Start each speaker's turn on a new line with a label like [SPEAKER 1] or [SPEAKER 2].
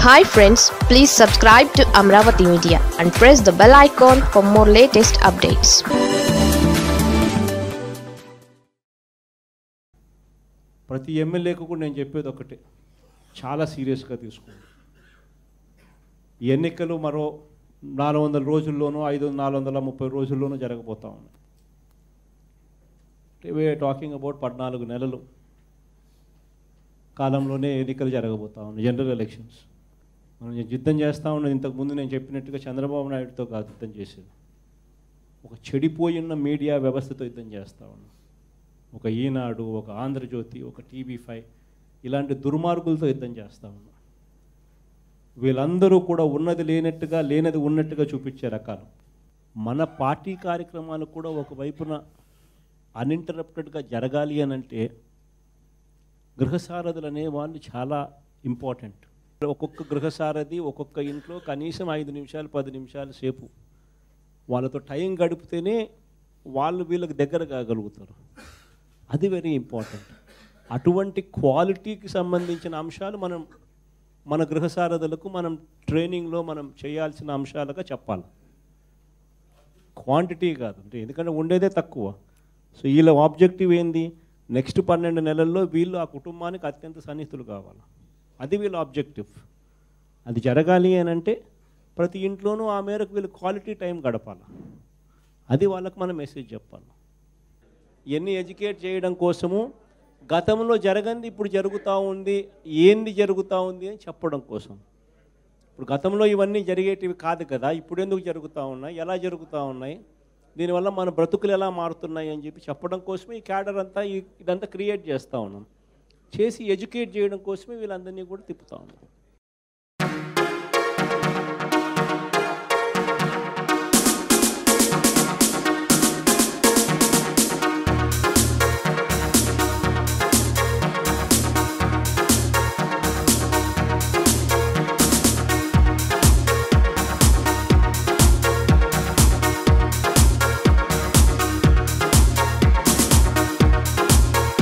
[SPEAKER 1] hi friends please subscribe to Amaravati media and press the bell icon for more latest updates
[SPEAKER 2] ప్రతి ఎమ్మెల్యేకు కూడా నేను చెప్పేది ఒకటే చాలా సీరియస్గా తీసుకోండి ఈ ఎన్నికలు మరో నాలుగు వందల రోజుల్లోనూ ఐదు నాలుగు వందల ముప్పై రోజుల్లోనూ జరగబోతా ఉన్నాయి వే టాకింగ్ అబౌట్ పద్నాలుగు నెలలు కాలంలోనే ఎన్నికలు జరగబోతా ఉన్నాయి జనరల్ ఎలక్షన్స్ మనం యుద్ధం చేస్తూ ఉన్నది ఇంతకుముందు నేను చెప్పినట్టుగా చంద్రబాబు నాయుడుతో కాదు యుద్ధం చేసేది ఒక చెడిపోయిన మీడియా వ్యవస్థతో యుద్ధం చేస్తూ ఉన్నాం ఒక ఈనాడు ఒక ఆంధ్రజ్యోతి ఒక టీవీ ఫైవ్ ఇలాంటి దుర్మార్గులతో యుద్ధం చేస్తూ ఉన్నాం వీళ్ళందరూ కూడా ఉన్నది లేనట్టుగా లేనది ఉన్నట్టుగా చూపించే రకాలు మన పార్టీ కార్యక్రమాలు కూడా ఒకవైపున అన్ఇంటరప్టెడ్గా జరగాలి అని అంటే గృహసారథులు అనే వాళ్ళు చాలా ఇంపార్టెంట్ ఒక్కొక్క గృహసారథి ఒక్కొక్క ఇంట్లో కనీసం ఐదు నిమిషాలు పది నిమిషాల సేపు వాళ్ళతో టైం గడిపితేనే వాళ్ళు వీళ్ళకి దగ్గర కాగలుగుతారు అది వెరీ ఇంపార్టెంట్ అటువంటి క్వాలిటీకి సంబంధించిన అంశాలు మనం మన గృహసారథులకు మనం ట్రైనింగ్లో మనం చేయాల్సిన అంశాలుగా చెప్పాలి క్వాంటిటీ కాదు అంటే ఎందుకంటే ఉండేదే తక్కువ సో వీళ్ళ ఆబ్జెక్టివ్ ఏంది నెక్స్ట్ పన్నెండు నెలల్లో వీళ్ళు ఆ కుటుంబానికి అత్యంత సన్నిహితులు కావాలి అది వీళ్ళ ఆబ్జెక్టివ్ అది జరగాలి అని అంటే ప్రతి ఇంట్లోనూ ఆ మేరకు వీళ్ళు క్వాలిటీ టైం గడపాలి అది వాళ్ళకి మనం మెసేజ్ చెప్పాలి ఇవన్నీ ఎడ్యుకేట్ చేయడం కోసము గతంలో జరగంది ఇప్పుడు జరుగుతూ ఉంది ఏంది జరుగుతూ ఉంది అని చెప్పడం కోసం ఇప్పుడు గతంలో ఇవన్నీ జరిగేటివి కాదు కదా ఇప్పుడు ఎందుకు జరుగుతూ ఉన్నాయి ఎలా జరుగుతూ ఉన్నాయి దీనివల్ల మన బ్రతుకులు ఎలా మారుతున్నాయి అని చెప్పి చెప్పడం కోసమే ఈ క్యాడర్ అంతా ఈ- ఇదంతా క్రియేట్ చేస్తూ ఉన్నాం చేసి ఎడ్యుకేట్ చేయడం కోసమే వీళ్ళందరినీ కూడా తిప్పుతా ఉన్నాం